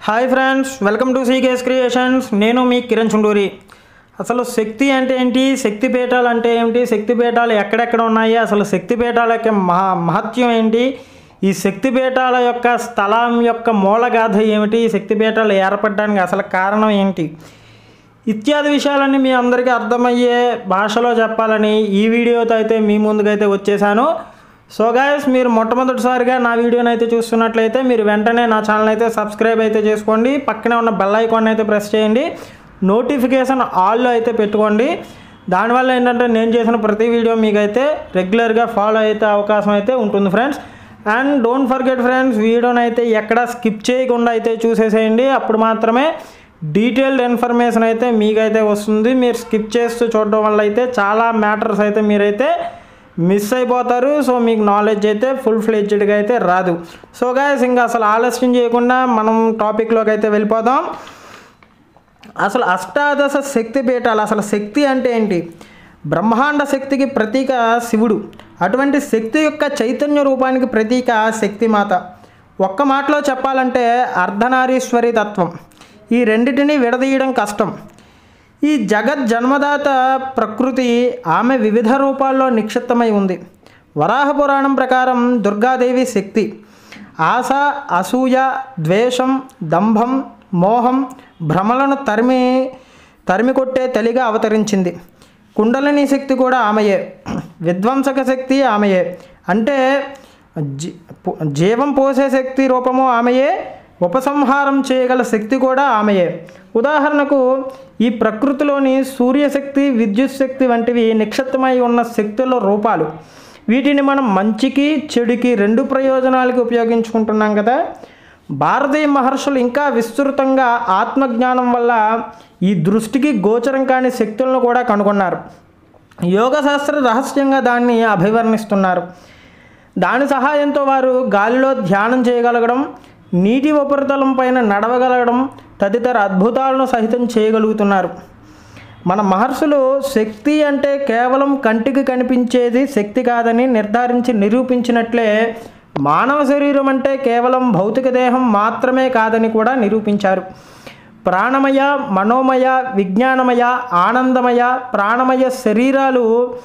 hi friends welcome to CKS creations నేను మీ కిరణ్ చుండూరి అసలు శక్తి అంటే ఏంటి శక్తి పీఠాలు అంటే ఏమిటి శక్తి పీఠాలు ఎక్కడెక్కడ ఉన్నాయి అసలు శక్తి పీఠాల యొక్క మహా మహత్యం ఏంటి ఈ శక్తి పీఠాల యొక్క స్థలం యొక్క మూలగాథ ఏమిటి ఈ శక్తి పీఠాలు ఏర్పడడానికి అసలు కారణం ఏంటి ఇత్యాది విషయాలన్నీ మీ అందరికీ అర్థమయ్యే భాషలో చెప్పాలని ఈ వీడియోతో అయితే మీ ముందుకైతే వచ్చేసాను సో గాయస్ మీరు మొట్టమొదటిసారిగా నా వీడియోని అయితే చూస్తున్నట్లయితే మీరు వెంటనే నా ఛానల్ అయితే సబ్స్క్రైబ్ అయితే చేసుకోండి పక్కనే ఉన్న బెల్ ఐకాన్ అయితే ప్రెస్ చేయండి నోటిఫికేషన్ ఆల్లో అయితే పెట్టుకోండి దానివల్ల ఏంటంటే నేను చేసిన ప్రతి వీడియో మీకైతే రెగ్యులర్గా ఫాలో అయితే అవకాశం అయితే ఉంటుంది friends and don't forget friends వీడియోని అయితే ఎక్కడ స్కిప్ చేయకుండా అయితే చూసేసేయండి అప్పుడు మాత్రమే డీటెయిల్డ్ ఇన్ఫర్మేషన్ అయితే మీకైతే వస్తుంది మీరు స్కిప్ చేస్తూ చూడడం వల్ల అయితే చాలా మ్యాటర్స్ అయితే మీరైతే మిస్ అయిపోతారు సో మీకు నాలెడ్జ్ అయితే ఫుల్ ఫ్లెడ్జ్డ్గా అయితే రాదు సో గాయస్ ఇంకా అసలు ఆలస్యం చేయకుండా మనం టాపిక్లోకి అయితే వెళ్ళిపోదాం అసలు అష్టాదశ శక్తి పీఠాలు అసలు శక్తి అంటే ఏంటి బ్రహ్మాండ శక్తికి ప్రతీక శివుడు అటువంటి శక్తి యొక్క చైతన్య రూపానికి ప్రతీక శక్తిమాత ఒక్క మాటలో చెప్పాలంటే అర్ధనారీశ్వరి తత్వం ఈ రెండిటిని విడదీయడం కష్టం ఈ జగత్ జన్మదాత ప్రకృతి ఆమె వివిధ రూపాల్లో నిక్షిప్తమై ఉంది వరాహ పురాణం ప్రకారం దుర్గాదేవి శక్తి ఆశ అసూయ ద్వేషం దంభం మోహం భ్రమలను తరిమి తరిమి కొట్టే తలిగా అవతరించింది కుండలిని శక్తి కూడా ఆమెయే విధ్వంసక శక్తి ఆమెయే అంటే జీ పో- జీవం పోసే శక్తి రూపము ఆమెయే ఉపసంహారం చేయగల శక్తి కూడా ఆమెయే ఉదాహరణకు ఈ ప్రకృతిలోని సూర్యశక్తి విద్యుత్ శక్తి వంటివి నిక్షిప్తమై ఉన్న శక్తుల రూపాలు వీటిని మనం మంచికి చెడుకి రెండు ప్రయోజనాలకి ఉపయోగించుకుంటున్నాం కదా భారతీయ మహర్షులు ఇంకా విస్తృతంగా ఆత్మజ్ఞానం వల్ల ఈ దృష్టికి గోచరం కాని శక్తులను కూడా కనుగొన్నారు యోగశాస్త్ర రహస్యంగా దాన్ని అభివర్ణిస్తున్నారు దాని సహాయంతో వారు గాలిలో ధ్యానం చేయగలగడం నీటి ఉపరితలం పైన నడవగలగడం తదితర అద్భుతాలను సహితం చేయగలుగుతున్నారు మన మహర్షులు శక్తి అంటే కేవలం కంటికి కనిపించేది శక్తి కాదని నిర్ధారించి నిరూపించినట్లే మానవ శరీరం అంటే కేవలం భౌతిక దేహం మాత్రమే కాదని కూడా నిరూపించారు ప్రాణమయ మనోమయ విజ్ఞానమయ ఆనందమయ ప్రాణమయ శరీరాలు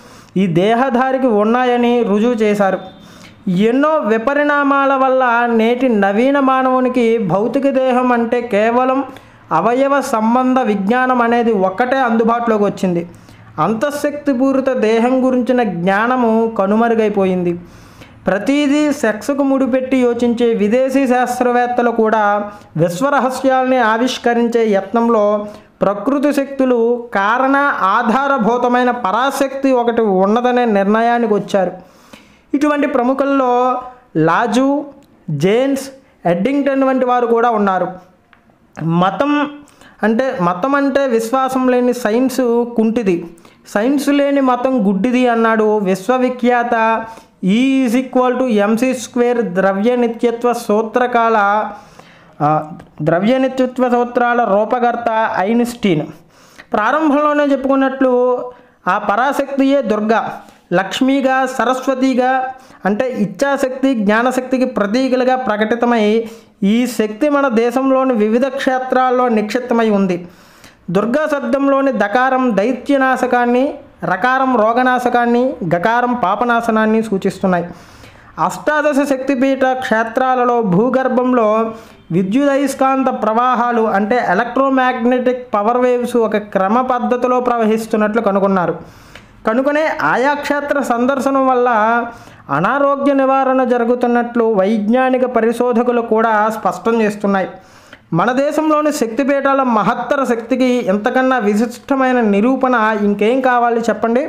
ఈ దేహధారికి ఉన్నాయని రుజువు చేశారు ఎన్నో విపరిణామాల వల్ల నేటి నవీన మానవునికి భౌతిక దేహం అంటే కేవలం అవయవ సంబంధ విజ్ఞానం అనేది ఒక్కటే అందుబాటులోకి వచ్చింది అంతఃశక్తిపూరిత దేహం గురించిన జ్ఞానము కనుమరుగైపోయింది ప్రతిదీ సెక్స్కు ముడిపెట్టి యోచించే విదేశీ శాస్త్రవేత్తలు కూడా విశ్వరహస్యాల్ని ఆవిష్కరించే యత్నంలో ప్రకృతి శక్తులు కారణ ఆధారభూతమైన పరాశక్తి ఒకటి ఉన్నదనే నిర్ణయానికి వచ్చారు ఇటువంటి ప్రముఖుల్లో లాజు జేమ్స్ ఎడ్డింగ్టన్ వంటి వారు కూడా ఉన్నారు మతం అంటే మతం అంటే విశ్వాసం లేని సైన్స్ కుంటిది సైన్స్ లేని మతం గుడ్డిది అన్నాడు విశ్వవిఖ్యాత E is equal to MC square ద్రవ్య నిత్యత్వ సూత్రకాల ఆ, ద్రవ్య నిత్యత్వ సూత్రాల రూపకర్త ఐన్స్టీన్ ప్రారంభంలోనే చెప్పుకున్నట్లు ఆ పరాశక్తియే దుర్గా లక్ష్మిగా సరస్వతిగా అంటే ఇచ్ఛాశక్తి జ్ఞానశక్తికి ప్రతీకలుగా ప్రకటితమై ఈ శక్తి మన దేశంలోని వివిధ క్షేత్రాల్లో నిక్షిప్తమై ఉంది దుర్గా శబ్దంలోని దకారం దైత్యనాశకాన్ని రకారం రోగనాశకాన్ని గకారం పాపనాశనాన్ని సూచిస్తున్నాయి అష్టాదశ శక్తిపీఠ క్షేత్రాలలో భూగర్భంలో విద్యుదయస్కాంత ప్రవాహాలు అంటే ఎలక్ట్రోమాగ్నెటిక్ పవర్ వేవ్స్ ఒక క్రమ పద్ధతిలో ప్రవహిస్తున్నట్లు కనుగొన్నారు కనుకనే ఆయా క్షేత్ర సందర్శనం వల్ల అనారోగ్య నివారణ జరుగుతున్నట్లు వైజ్ఞానిక పరిశోధకులు కూడా స్పష్టం చేస్తున్నాయి మన దేశంలోని శక్తిపీఠాల మహత్తర శక్తికి ఎంతకన్నా విశిష్టమైన నిరూపణ ఇంకేం కావాలి చెప్పండి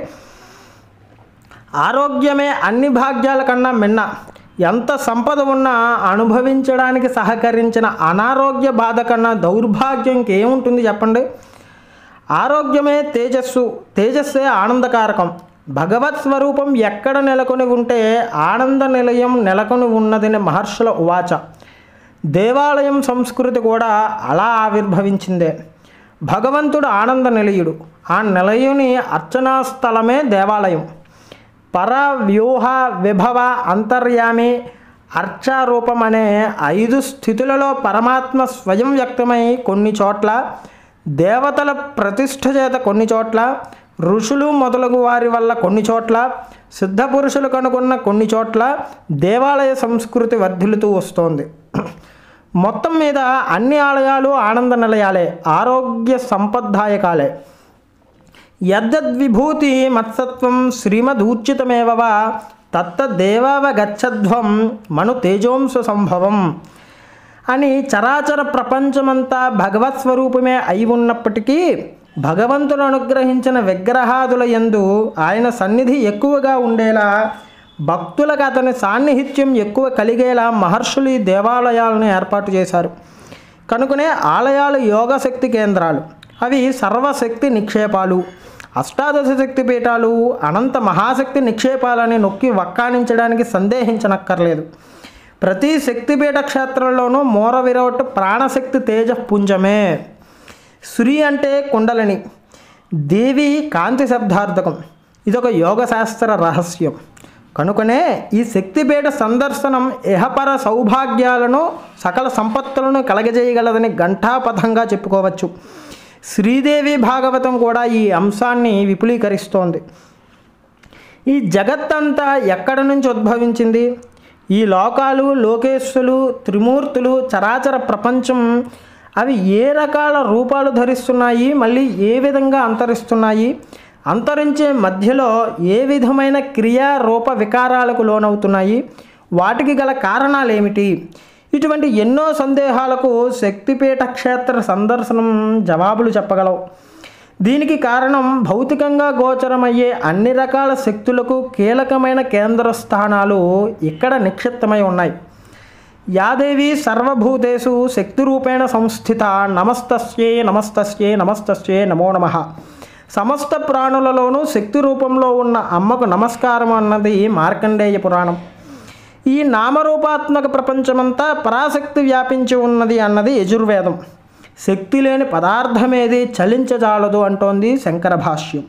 ఆరోగ్యమే అన్ని భాగ్యాల కన్నా మిన్న ఎంత సంపద ఉన్నా అనుభవించడానికి సహకరించిన అనారోగ్య బాధ కన్నా దౌర్భాగ్యం ఇంకేముంటుంది చెప్పండి ఆరోగ్యమే తేజస్సు తేజస్సే ఆనందకారకం భగవత్ స్వరూపం ఎక్కడ నెలకొని ఉంటే ఆనంద నిలయం నెలకొని ఉన్నదని మహర్షుల ఉవాచ దేవాలయం సంస్కృతి కూడా అలా ఆవిర్భవించిందే భగవంతుడు ఆనంద నిలయుడు ఆ నిలయుని అర్చనా స్థలమే దేవాలయం పర వ్యూహ విభవ అంతర్యామి అర్చారూపం అనే ఐదు స్థితులలో పరమాత్మ స్వయం వ్యక్తమై కొన్ని చోట్ల దేవతల ప్రతిష్ఠ చేత కొన్ని చోట్ల ఋషులు మొదలగు వారి వల్ల కొన్ని చోట్ల సిద్ధ పురుషులు కనుగొన్న కొన్ని చోట్ల దేవాలయ సంస్కృతి వర్ధిల్లుతూ వస్తోంది మొత్తం మీద అన్ని ఆలయాలు ఆనంద నిలయాలే ఆరోగ్య సంపద్దాయకాలే యద్విభూతి మత్సత్వం శ్రీమదూర్చితమేవ వా తత్తదేవావగచ్చధ్వం మను తేజోంశ సంభవం అని చరాచర ప్రపంచమంతా భగవత్ స్వరూపమే అయి ఉన్నప్పటికీ భగవంతుడు అనుగ్రహించిన విగ్రహాదుల యందు ఆయన సన్నిధి ఎక్కువగా ఉండేలా భక్తులకు అతని సాన్నిహిత్యం ఎక్కువ కలిగేలా మహర్షులు ఈ దేవాలయాలను ఏర్పాటు చేశారు కనుకనే ఆలయాలు యోగశక్తి కేంద్రాలు అవి సర్వశక్తి నిక్షేపాలు అష్టాదశ శక్తి పీఠాలు అనంత మహాశక్తి నిక్షేపాలని నొక్కి వక్కానించడానికి సందేహించనక్కర్లేదు ప్రతి శక్తిపీఠ క్షేత్రంలోనూ మూర విరవట్టు ప్రాణశక్తి తేజపుంజమే శ్రీ అంటే కుండలిని దేవి కాంతి శబ్దార్థకం ఇదొక యోగశాస్త్ర రహస్యం కనుకనే ఈ శక్తిపీఠ సందర్శనం ఇహపర సౌభాగ్యాలను సకల సంపత్తులను కలగజేయగలదని ఘంటాపథంగా చెప్పుకోవచ్చు శ్రీదేవి భాగవతం కూడా ఈ అంశాన్ని విపులీకరిస్తోంది ఈ జగత్తంతా ఎక్కడ నుంచి ఉద్భవించింది ఈ లోకాలు లోకేశ్వలు త్రిమూర్తులు చరాచర ప్రపంచం అవి ఏ రకాల రూపాలు ధరిస్తున్నాయి మళ్ళీ ఏ విధంగా అంతరిస్తున్నాయి అంతరించే మధ్యలో ఏ విధమైన క్రియా రూప వికారాలకు లోనవుతున్నాయి వాటికి గల కారణాలు ఏమిటి ఇటువంటి ఎన్నో సందేహాలకు శక్తిపీఠ క్షేత్ర సందర్శనం జవాబులు చెప్పగలవు దీనికి కారణం భౌతికంగా గోచరమయ్యే అన్ని రకాల శక్తులకు కీలకమైన కేంద్ర స్థానాలు ఇక్కడ నిక్షిప్తమై ఉన్నాయి యాదేవి సర్వభూతేషు శక్తిరూపేణ సంస్థిత నమస్తస్యే నమస్తస్యే నమస్తస్యే నమో నమ సమస్త ప్రాణులలోనూ శక్తి రూపంలో ఉన్న అమ్మకు నమస్కారం అన్నది మార్కండేయ పురాణం ఈ నామరూపాత్మక ప్రపంచమంతా పరాశక్తి వ్యాపించి ఉన్నది అన్నది యజుర్వేదం శక్తి లేని పదార్థమేది చలించజాలదు అంటోంది శంకర భాష్యం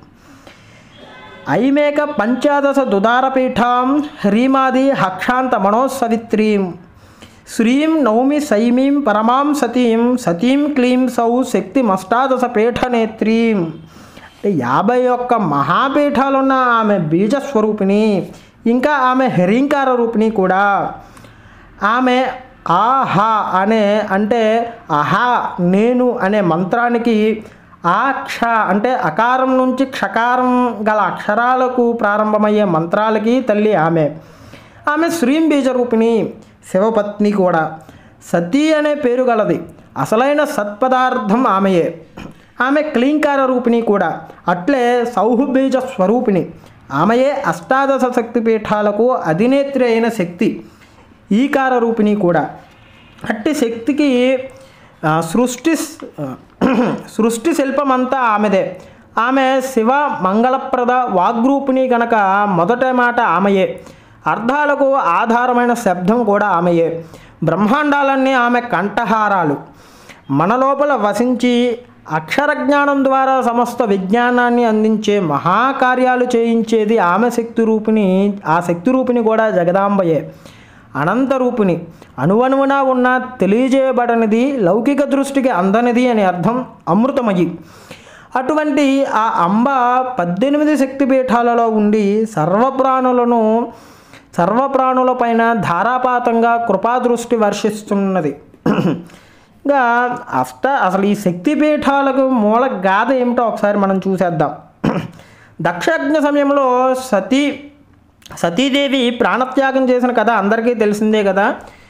ఐమేక పంచాదశ దుదారపీఠాం హ్రీమాది హక్షాంత మనోసవిత్రీం శ్రీం నౌమి సైమీం పరమాం సతీం సతీం క్లీం సౌ శక్తి మష్టాదశ పీఠనేత్రీం అంటే యాభై ఒక్క మహాపీఠాలున్న ఆమె బీజస్వరూపిణి ఇంకా ఆమె హరింకార రూపిణి కూడా ఆమె ఆహా అనే అంటే అహా నేను అనే మంత్రానికి ఆ క్ష అంటే అకారం నుంచి క్షకారం గల అక్షరాలకు ప్రారంభమయ్యే మంత్రాలకి తల్లి ఆమె ఆమె శ్రీం బీజరూపిణి శివపత్ని కూడా సతీ అనే పేరు గలది అసలైన సత్పదార్థం ఆమెయే ఆమె క్లీంకార రూపిణి కూడా అట్లే సౌహుబీజ స్వరూపిణి ఆమెయే అష్టాదశ శక్తి పీఠాలకు అధినేత్రి అయిన శక్తి ఈకార రూపిణి కూడా అట్టి శక్తికి ఆ, సృష్టి ఆ, సృష్టి శిల్పమంతా ఆమెదే ఆమె శివ మంగళప్రద వాగ్రూపిణి కనుక మొదట మాట ఆమెయే అర్థాలకు ఆధారమైన శబ్దం కూడా ఆమెయే బ్రహ్మాండాలన్నీ ఆమె కంఠహారాలు మన లోపల వసించి అక్షర జ్ఞానం ద్వారా సమస్త విజ్ఞానాన్ని అందించే మహాకార్యాలు చేయించేది ఆమె శక్తి రూపిణి ఆ శక్తి రూపిణి కూడా జగదాంబయే అనంత రూపిణి అణువణువున ఉన్న తెలియజేయబడనిది లౌకిక దృష్టికి అందనిది అని అర్థం అమృతమయి అటువంటి ఆ అంబ పద్దెనిమిది శక్తిపీఠాలలో ఉండి సర్వప్రాణులను సర్వప్రాణులపైన ధారాపాతంగా కృపాదృష్టి వర్షిస్తున్నది ఇంకా అష్ట అసలు ఈ శక్తిపీఠాలకు మూల గాథ ఏమిటో ఒకసారి మనం చూసేద్దాం దక్షయజ్ఞ సమయంలో సతీ సతీదేవి ప్రాణత్యాగం చేసిన కథ అందరికీ తెలిసిందే కదా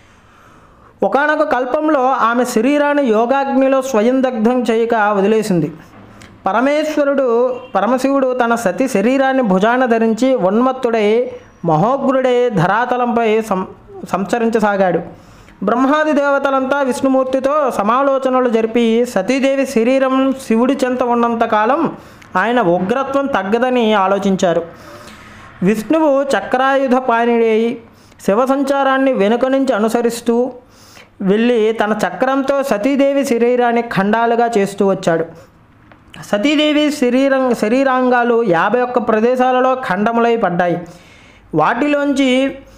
ఒకనొక కల్పంలో ఆమె శరీరాన్ని యోగాగ్నిలో స్వయం దగ్ధం చేయక వదిలేసింది పరమేశ్వరుడు పరమశివుడు తన సతి శరీరాన్ని భుజాన ధరించి ఉన్మత్తుడై మహోగ్రుడై ధరాతలంపై సం సంచరించసాగాడు బ్రహ్మాది దేవతలంతా విష్ణుమూర్తితో సమాలోచనలు జరిపి సతీదేవి శరీరం శివుడి చెంత ఉన్నంతకాలం ఆయన ఉగ్రత్వం తగ్గదని ఆలోచించారు విష్ణువు చక్రాయుధ పాణిడై శివ సంచారాన్ని వెనుక నుంచి అనుసరిస్తూ వెళ్ళి తన చక్రంతో సతీదేవి శరీరాన్ని ఖండాలుగా చేస్తూ వచ్చాడు సతీదేవి శరీరం శరీరాంగాలు యాభై ఒక్క ప్రదేశాలలో ఖండములై పడ్డాయి వాటిలోంచి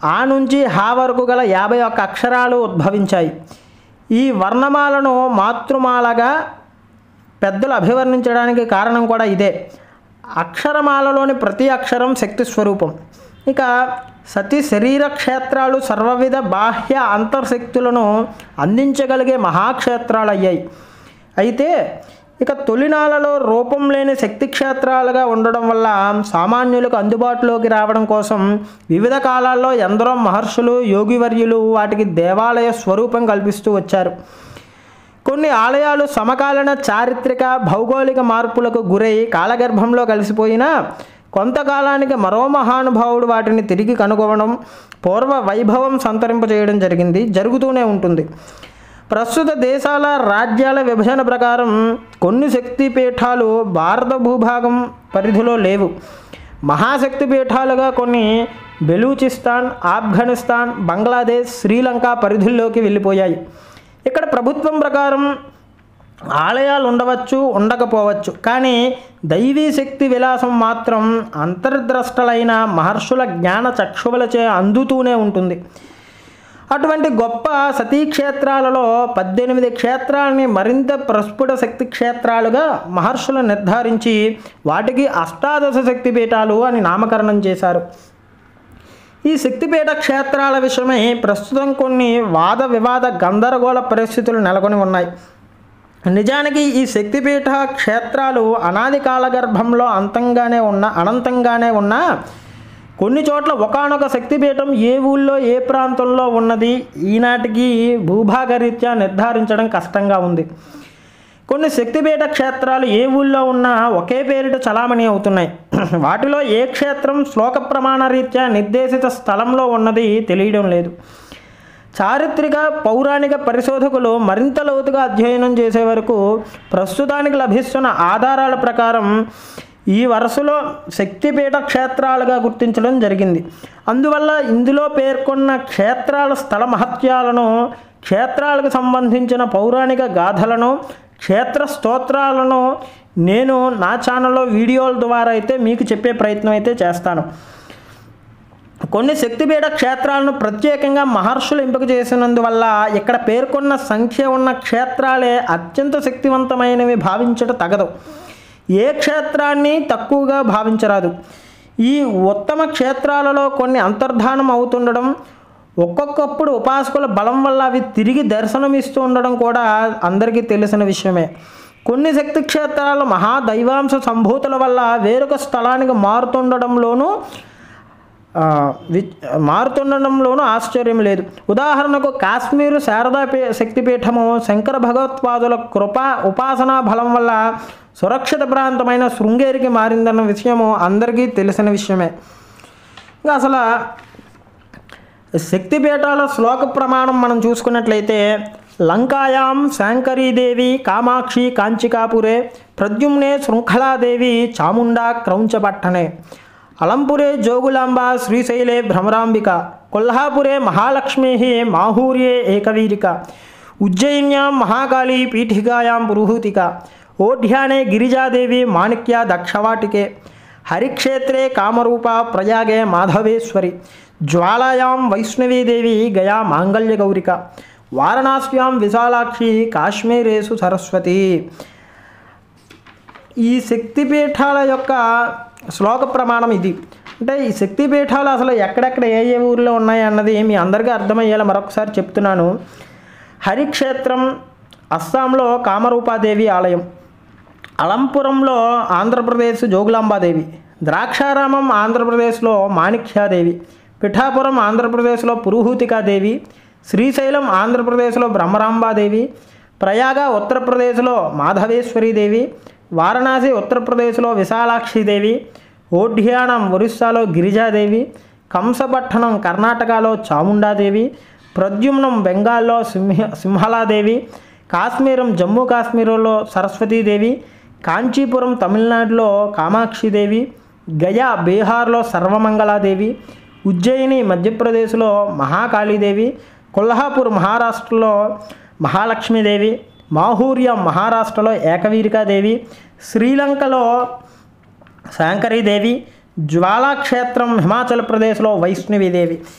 ఆ నుంచి హా వరకు గల యాభై ఒక్క అక్షరాలు ఉద్భవించాయి ఈ వర్ణమాలను మాతృమాలగా పెద్దలు అభివర్ణించడానికి కారణం కూడా ఇదే అక్షరమాలలోని ప్రతి అక్షరం శక్తి స్వరూపం ఇక సతి శరీర క్షేత్రాలు సర్వవిధ బాహ్య అంతర్శక్తులను అందించగలిగే మహాక్షేత్రాలు అయ్యాయి అయితే ఇక తొలినాలలో రూపం లేని శక్తి క్షేత్రాలుగా ఉండడం వల్ల సామాన్యులకు అందుబాటులోకి రావడం కోసం వివిధ కాలాల్లో ఎందరో మహర్షులు యోగివర్యులు వాటికి దేవాలయ స్వరూపం కల్పిస్తూ వచ్చారు కొన్ని ఆలయాలు సమకాలీన చారిత్రక భౌగోళిక మార్పులకు గురై కాలగర్భంలో కలిసిపోయినా కొంతకాలానికి మరో మహానుభావుడు వాటిని తిరిగి కనుగొనడం పూర్వ వైభవం సంతరింపజేయడం జరిగింది జరుగుతూనే ఉంటుంది ప్రస్తుత దేశాల రాజ్యాల విభజన ప్రకారం కొన్ని శక్తి పీఠాలు భారత భూభాగం పరిధిలో లేవు మహాశక్తి పీఠాలుగా కొన్ని బెలూచిస్తాన్ ఆఫ్ఘనిస్తాన్ బంగ్లాదేశ్ శ్రీలంక పరిధుల్లోకి వెళ్ళిపోయాయి ఇక్కడ ప్రభుత్వం ప్రకారం ఆలయాలు ఉండవచ్చు ఉండకపోవచ్చు కానీ దైవీ శక్తి విలాసం మాత్రం అంతర్ద్రష్టలైన మహర్షుల జ్ఞాన చక్షువులచే అందుతూనే ఉంటుంది అటువంటి గొప్ప సతీ క్షేత్రాలలో పద్దెనిమిది క్షేత్రాలని మరింత ప్రస్ఫుట శక్తి క్షేత్రాలుగా మహర్షులు నిర్ధారించి వాటికి అష్టాదశ శక్తి పీఠాలు అని నామకరణం చేశారు ఈ శక్తిపీఠ క్షేత్రాల విషయమై ప్రస్తుతం కొన్ని వాద వివాద గందరగోళ పరిస్థితులు నెలకొని ఉన్నాయి నిజానికి ఈ శక్తిపీఠ క్షేత్రాలు అనాది కాలగర్భంలో అంతంగానే ఉన్న అనంతంగానే ఉన్న కొన్ని చోట్ల ఒకానొక శక్తిపీఠం ఏ ఊళ్ళో ఏ ప్రాంతంలో ఉన్నది ఈనాటికి భూభాగరీత్యా నిర్ధారించడం కష్టంగా ఉంది కొన్ని శక్తిపీఠ క్షేత్రాలు ఏ ఊళ్ళో ఉన్నా ఒకే పేరిట చలామణి అవుతున్నాయి వాటిలో ఏ క్షేత్రం శ్లోక ప్రమాణ రీత్యా నిర్దేశిత స్థలంలో ఉన్నది తెలియడం లేదు చారిత్రక పౌరాణిక పరిశోధకులు మరింత లోతుగా అధ్యయనం చేసే వరకు ప్రస్తుతానికి లభిస్తున్న ఆధారాల ప్రకారం ఈ వరుసలో శక్తిపీఠ క్షేత్రాలుగా గుర్తించడం జరిగింది అందువల్ల ఇందులో పేర్కొన్న క్షేత్రాల స్థల మహత్యాలను క్షేత్రాలకు సంబంధించిన పౌరాణిక గాథలను క్షేత్ర స్తోత్రాలను నేను నా ఛానల్లో వీడియోల ద్వారా అయితే మీకు చెప్పే ప్రయత్నం అయితే చేస్తాను కొన్ని శక్తిపీఠ క్షేత్రాలను ప్రత్యేకంగా మహర్షులు ఎంపిక చేసినందువల్ల ఇక్కడ పేర్కొన్న సంఖ్య ఉన్న క్షేత్రాలే అత్యంత శక్తివంతమైనవి భావించడం తగదు ఏ క్షేత్రాన్ని తక్కువగా భావించరాదు ఈ ఉత్తమ క్షేత్రాలలో కొన్ని అంతర్ధానం అవుతుండడం ఒక్కొక్కప్పుడు ఉపాసకుల బలం వల్ల అవి తిరిగి దర్శనమిస్తూ ఉండడం కూడా అందరికీ తెలిసిన విషయమే కొన్ని శక్తి క్షేత్రాలు మహాదైవాంశ సంభూతుల వల్ల వేరొక స్థలానికి మారుతుండడంలోనూ ఆ, వి- మారుతుండడంలోనూ ఆశ్చర్యం లేదు ఉదాహరణకు కాశ్మీరు శారదా పీ శక్తిపీఠము శంకర భగవత్పాదుల కృపా ఉపాసనా బలం వల్ల సురక్షిత ప్రాంతమైన శృంగేరికి మారిందన్న విషయము అందరికీ తెలిసిన విషయమే ఇంకా అసలు శక్తిపీఠాల శ్లోక ప్రమాణం మనం చూసుకున్నట్లయితే లంకాయాం శాంకరీదేవి కామాక్షి కాంచికాపురే ప్రద్యుమ్నే శృంఖలాదేవి చాముండా క్రౌంచపట్టణే అలంపురే జోగులాంబ శ్రీశైలే భ్రమరాంబిక కొల్హాపురే మహాలక్ష్మీ మాహూర్యే ఏకవీరిక ఉజ్జయిన్యాం మహాకాళీ పీఠికాయాం పురుహూతిక ఓఢ్యానే గిరిజాదేవి మాణిక్య దక్షవాటికే హరిక్షేత్రే కామరూప ప్రయాగే మాధవేశ్వరి జ్వాలాయాం వైష్ణవీదేవి గయా మాంగళ్య గౌరిక వారణాస్యాం విశాలాక్షి కాశ్మీరేసు సరస్వతి ఈ శక్తిపీఠాల యొక్క శ్లోక ప్రమాణం ఇది అంటే ఈ శక్తిపీఠాలు అసలు ఎక్కడెక్కడ ఏ ఏ ఊర్లో ఉన్నాయి అన్నది మీ అందరికీ అర్థమయ్యేలా మరొకసారి చెప్తున్నాను హరిక్షేత్రం అస్సాంలో కామరూపాదేవి ఆలయం అలంపురంలో ఆంధ్రప్రదేశ్ జోగులాంబాదేవి ద్రాక్షారామం ఆంధ్రప్రదేశ్లో మాణిక్యాదేవి పిఠాపురం ఆంధ్రప్రదేశ్లో పురుహూతికాదేవి శ్రీశైలం ఆంధ్రప్రదేశ్లో బ్రహ్మరాంబాదేవి ప్రయాగ ఉత్తరప్రదేశ్లో మాధవేశ్వరీదేవి వారణాసి ఉత్తరప్రదేశ్లో విశాలాక్షిదేవి ఓఢ్యానం ఒరిస్సాలో గిరిజాదేవి కంసపట్టణం కర్ణాటకలో చాముండాదేవి ప్రద్యుమ్నం బెంగాల్లో సింహ సింహలాదేవి కాశ్మీరం జమ్మూ కాశ్మీర్లో సరస్వతీదేవి కాంచీపురం తమిళనాడులో కామాక్షిదేవి గయా బీహార్లో సర్వమంగళాదేవి ఉజ్జయిని మధ్యప్రదేశ్లో మహాకాళీదేవి కొల్హాపూర్ మహారాష్ట్రలో మహాలక్ష్మీదేవి మాహూర్యం మహారాష్ట్రలో ఏకవీరికాదేవి శ్రీలంకలో శాంకరీదేవి జ్వాలాక్షేత్రం హిమాచల్ ప్రదేశ్లో వైష్ణవీదేవి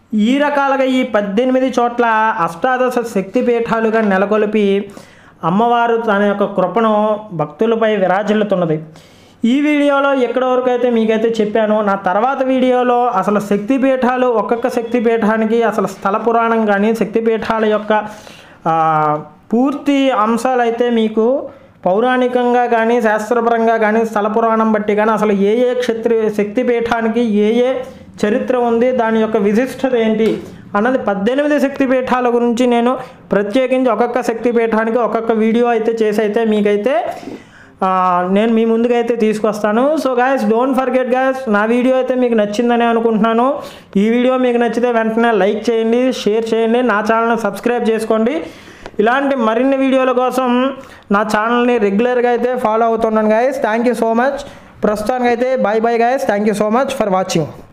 ఈ రకాలుగా ఈ పద్దెనిమిది చోట్ల అష్టాదశ శక్తి పీఠాలుగా నెలకొల్పి అమ్మవారు తన యొక్క కృపను భక్తులపై విరాజిల్లుతున్నది ఈ వీడియోలో ఎక్కడి వరకు అయితే మీకైతే చెప్పాను నా తర్వాత వీడియోలో అసలు శక్తి పీఠాలు ఒక్కొక్క శక్తి పీఠానికి అసలు స్థల పురాణం కానీ శక్తి పీఠాల యొక్క ఆ, పూర్తి అంశాలు అయితే మీకు పౌరాణికంగా కానీ శాస్త్రపరంగా కానీ స్థల పురాణం బట్టి కానీ అసలు ఏ ఏ క్షత్రి శక్తి పీఠానికి ఏ ఏ చరిత్ర ఉంది దాని యొక్క విశిష్టత ఏంటి అన్నది పద్దెనిమిది శక్తి పీఠాల గురించి నేను ప్రత్యేకించి ఒక్కొక్క శక్తి పీఠానికి ఒక్కొక్క వీడియో అయితే చేసి అయితే మీకైతే ఆ, నేను మీ ముందుకైతే తీసుకొస్తాను so guys don't forget guys నా వీడియో అయితే మీకు నచ్చిందని అనుకుంటున్నాను ఈ వీడియో మీకు నచ్చితే వెంటనే లైక్ చేయండి షేర్ చేయండి నా ఛానల్ని సబ్స్క్రైబ్ చేసుకోండి ఇలాంటి మరిన్ని వీడియోల కోసం నా ఛానల్ని రెగ్యులర్గా అయితే ఫాలో అవుతున్నాను guys thank you so much ప్రస్తుతానికైతే bye bye guys thank you so much for watching